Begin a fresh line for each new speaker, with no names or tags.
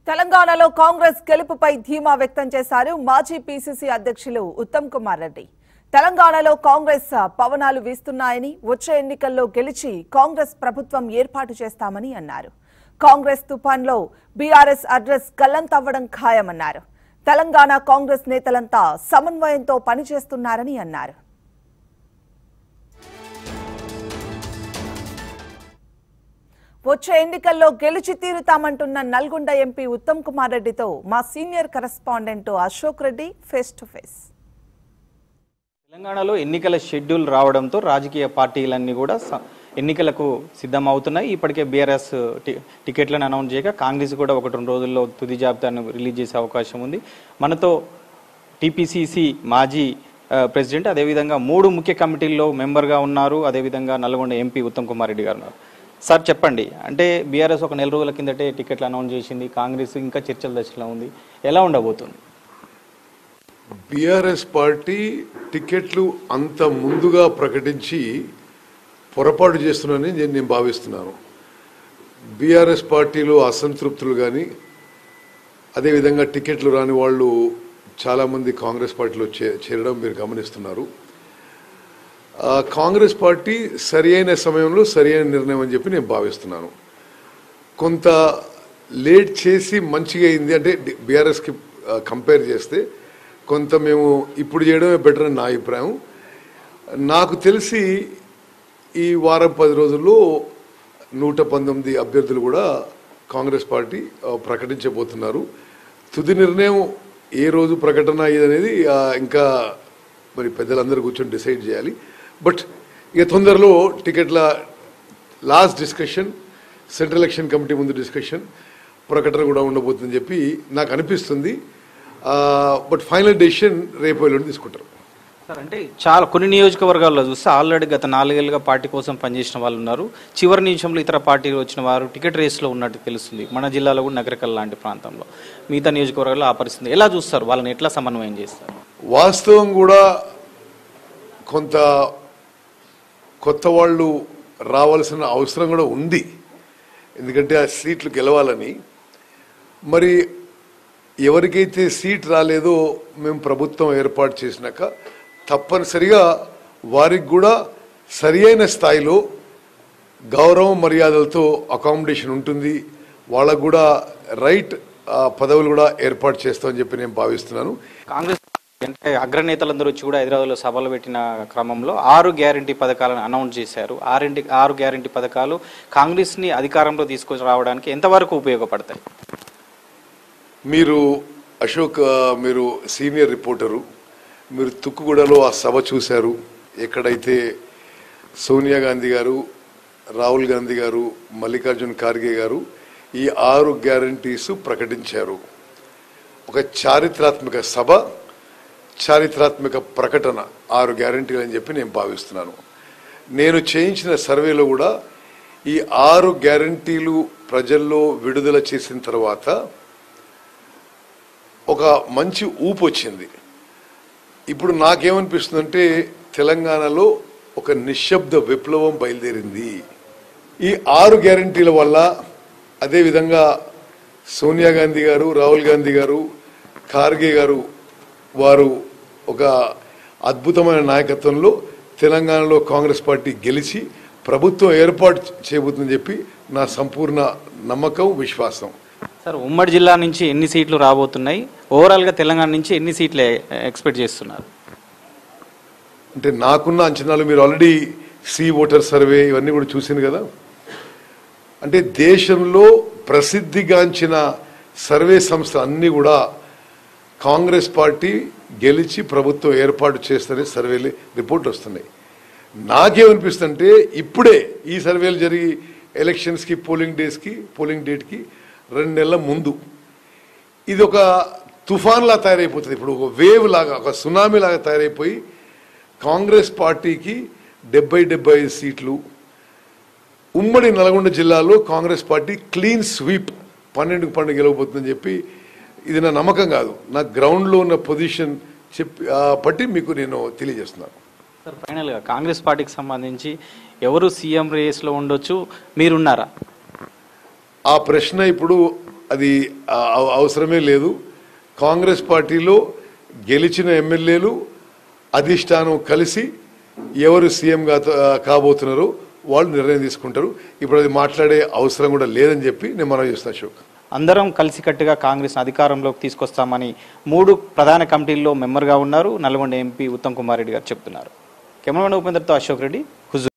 తెలంగాణలో కాంగ్రెస్ గెలుపుపై ధీమా వ్యక్తం చేశారు మాజీ పీసీసీ అధ్యక్షులు ఉత్తమ్ కుమార్ రెడ్డి తెలంగాణలో కాంగ్రెస్ పవనాలు వీస్తున్నాయని వచ్చే ఎన్నికల్లో గెలిచి కాంగ్రెస్ ప్రభుత్వం ఏర్పాటు చేస్తామని అన్నారు కాంగ్రెస్ తుఫాన్లో బీఆర్ఎస్ అడ్రస్ గల్లంతవ్వడం ఖాయమన్నారు తెలంగాణ కాంగ్రెస్ నేతలంతా సమన్వయంతో పనిచేస్తున్నారని అన్నారు వచ్చే ఎన్నికల్లో గెలిచి తీరుతామంటున్న నల్గొండ ఎంపీ ఉత్తమ్ కుమార్ రెడ్డితో మా senior correspondent Ashok Reddy face to face
తెలంగాణలో ఎన్నికల షెడ్యూల్ రావడంతో రాజకీయ పార్టీలన్నీ కూడా స- ఎన్నికలకు సిద్ధమవుతున్నాయి ఇప్పటికే బీఆర్ఎస్ టి- టికెట్లను అనౌన్స్ చేయగా కాంగ్రెస్ కూడా ఒకటి రెండు రోజుల్లో తుది జాబితాను రిలీజ్ చేసే అవకాశం ఉంది మనతో టీపీసీసీ మాజీ ఆ, ప్రెసిడెంట్ అదేవిధంగా మూడు ముఖ్య కమిటీల్లో మెంబర్గా ఉన్నారు అదేవిధంగా నల్గొండ ఎంపీ ఉత్తమ్ కుమార్ రెడ్డి గారు ఉన్నారు సార్ చెప్పండి అంటే బీఆర్ఎస్ ఒక నెల రోజుల కిందటే టికెట్లు అనౌన్స్ చేసింది కాంగ్రెస్ ఇంకా చర్చల దశలో ఉంది ఎలా ఉండబోతుంది
బీఆర్ఎస్ పార్టీ టికెట్లు అంత ముందుగా ప్రకటించి పొరపాటు చేస్తున్నానని నేను నేను భావిస్తున్నాను బీఆర్ఎస్ పార్టీలో అసంతృప్తులు కానీ అదేవిధంగా టికెట్లు రాని వాళ్ళు చాలామంది కాంగ్రెస్ పార్టీలో చే చేరడం మీరు గమనిస్తున్నారు ఆ, కాంగ్రెస్ పార్టీ సరి అయిన సమయంలో సరి అయిన నిర్ణయం అని చెప్పి నేను భావిస్తున్నాను కొంత లేట్ చేసి మంచిగా అయింది అంటే బీఆర్ఎస్కి కంపేర్ చేస్తే కొంత మేము ఇప్పుడు చేయడమే బెటర్ అని నా అభిప్రాయం నాకు తెలిసి ఈ వారం పది రోజుల్లో నూట పంతొమ్మిది అభ్యర్థులు కూడా కాంగ్రెస్ పార్టీ ఆ, ప్రకటించబోతున్నారు తుది నిర్ణయం ఏ రోజు ప్రకటన అయ్యేది అనేది ఆ, ఇంకా మరి పెద్దలందరూ కూర్చొని డిసైడ్ చేయాలి బట్ ఇక తొందరలో టికెట్ల last discussion central election committee ముందు డిస్కషన్ ప్రకటన కూడా ఉండబోతుందని చెప్పి నాకు అనిపిస్తుంది బట్ ఫైనల్ డెసిషన్ రేపు ఎల్లుండి తీసుకుంటారు
సార్ అంటే చాలా కొన్ని నియోజకవర్గాల్లో చూస్తే ఆల్రెడీ గత నాలుగేళ్లుగా పార్టీ కోసం పనిచేసిన వాళ్ళు ఉన్నారు చివరి నిమిషంలో ఇతర పార్టీలు వచ్చిన వారు టికెట్ రేస్లో ఉన్నట్టు తెలుస్తుంది మన జిల్లాలో కూడా నగరకల్ లాంటి ప్రాంతంలో మిగతా నియోజకవర్గాల్లో ఆ పరిస్థితి ఎలా చూస్తారు వాళ్ళని ఎట్లా సమన్వయం చేస్తారు
వాస్తవం కూడా కొంత కొత్త వాళ్ళు రావాల్సిన అవసరం కూడా ఉంది ఎందుకంటే ఆ సీట్లు గెలవాలని మరి ఎవరికైతే సీట్ రాలేదో మేము ప్రభుత్వం ఏర్పాటు చేసినాక తప్పనిసరిగా వారికి కూడా సరి అయిన స్థాయిలో గౌరవం మర్యాదలతో అకామిడేషన్ ఉంటుంది వాళ్ళకు కూడా రైట్ ఆ, పదవులు కూడా ఏర్పాటు చేస్తామని చెప్పి నేను భావిస్తున్నాను
కాంగ్రెస్ అంటే అగ్రనేతలందరూ వచ్చి కూడా హైదరాబాద్లో సభలు పెట్టిన క్రమంలో ఆరు గ్యారంటీ పథకాలను అనౌన్స్ చేశారు ఆరింటి ఆరు గ్యారంటీ పథకాలు కాంగ్రెస్ని అధికారంలో తీసుకొని రావడానికి ఎంతవరకు ఉపయోగపడతాయి
మీరు అశోక్ ఆ, మీరు సీనియర్ రిపోర్టరు మీరు తుక్కుగూడలో ఆ సభ చూశారు ఎక్కడైతే సోనియా గాంధీ గారు రాహుల్ గాంధీ గారు మల్లికార్జున్ ఖార్గే గారు ఈ ఆరు గ్యారంటీస్ ప్రకటించారు ఒక చారిత్రాత్మక సభ చారిత్రాత్మక ప్రకటన ఆరు గ్యారంటీలు అని చెప్పి నేను భావిస్తున్నాను నేను చేయించిన సర్వేలో కూడా ఈ ఆరు గ్యారంటీలు ప్రజల్లో విడుదల చేసిన తర్వాత ఒక మంచి ఊపు వచ్చింది ఇప్పుడు నాకేమనిపిస్తుందంటే తెలంగాణలో ఒక నిశ్శబ్ద విప్లవం బయలుదేరింది ఈ ఆరు గ్యారంటీల వల్ల అదేవిధంగా సోనియా గాంధీ గారు రాహుల్ గాంధీ గారు ఖార్గే గారు వారు ఒక అద్భుతమైన నాయకత్వంలో తెలంగాణలో కాంగ్రెస్ పార్టీ గెలిచి ప్రభుత్వం ఏర్పాటు చేయబోతుందని చెప్పి నా సంపూర్ణ నమ్మకం విశ్వాసం
సార్ ఉమ్మడి జిల్లా నుంచి ఎన్ని సీట్లు రాబోతున్నాయి ఓవరాల్గా తెలంగాణ నుంచి ఎన్ని సీట్లు ఎక్స్పెక్ట్ చేస్తున్నారు
అంటే నాకున్న అంచనాలు మీరు ఆల్రెడీ సి ఓటర్ సర్వే ఇవన్నీ కూడా చూసింది కదా అంటే దేశంలో ప్రసిద్ధిగాంచిన సర్వే సంస్థ అన్నీ కూడా కాంగ్రెస్ పార్టీ గెలిచి ప్రభుత్వం ఏర్పాటు చేస్తేనే సర్వేలు రిపోర్ట్ వస్తున్నాయి నాకేమనిపిస్తుంటే ఇప్పుడే ఈ సర్వేలు జరిగి ఎలక్షన్స్కి పోలింగ్ డేస్కి పోలింగ్ డేట్కి రెండు నెలల ముందు ఇది ఒక తుఫాన్లా తయారైపోతుంది ఇప్పుడు ఒక వేవ్ లాగా ఒక సునామీ లాగా తయారైపోయి కాంగ్రెస్ పార్టీకి డెబ్బై డెబ్బై ఐదు సీట్లు ఉమ్మడి నల్గొండ జిల్లాలో కాంగ్రెస్ పార్టీ క్లీన్ స్వీప్ పన్నెండుకు పన్నెండు గెలవబోతుందని చెప్పి ఇది నా నమ్మకం కాదు నా గ్రౌండ్లో ఉన్న పొజిషన్ చెప్పి ఆ, బట్టి మీకు నేను తెలియజేస్తున్నాను
సార్ ఫైనల్గా కాంగ్రెస్ పార్టీకి సంబంధించి ఎవరు సీఎం రేస్లో ఉండొచ్చు మీరున్నారా
ఆ ప్రశ్న ఇప్పుడు అది ఆ- అవ- అవసరమే లేదు కాంగ్రెస్ పార్టీలో గెలిచిన ఎమ్మెల్యేలు అధిష్టానం కలిసి ఎవరు సీఎంగా కాబోతున్నారో వాళ్ళు నిర్ణయం తీసుకుంటారు ఇప్పుడు అది మాట్లాడే అవసరం కూడా లేదని చెప్పి నేను మనం చేస్తున్నా అశోక్
అందరం కలిసికట్టుగా కాంగ్రెస్ అధికారంలోకి తీసుకొస్తామని మూడు ప్రధాన కమిటీల్లో మెంబర్గా ఉన్నారు నల్గొండ ఎంపీ ఉత్తమ్ కుమార్ రెడ్డి గారు చెప్తున్నారు కెమెరామెన్ ఉపేంద్రతో అశోక్ రెడ్డి హుజూర్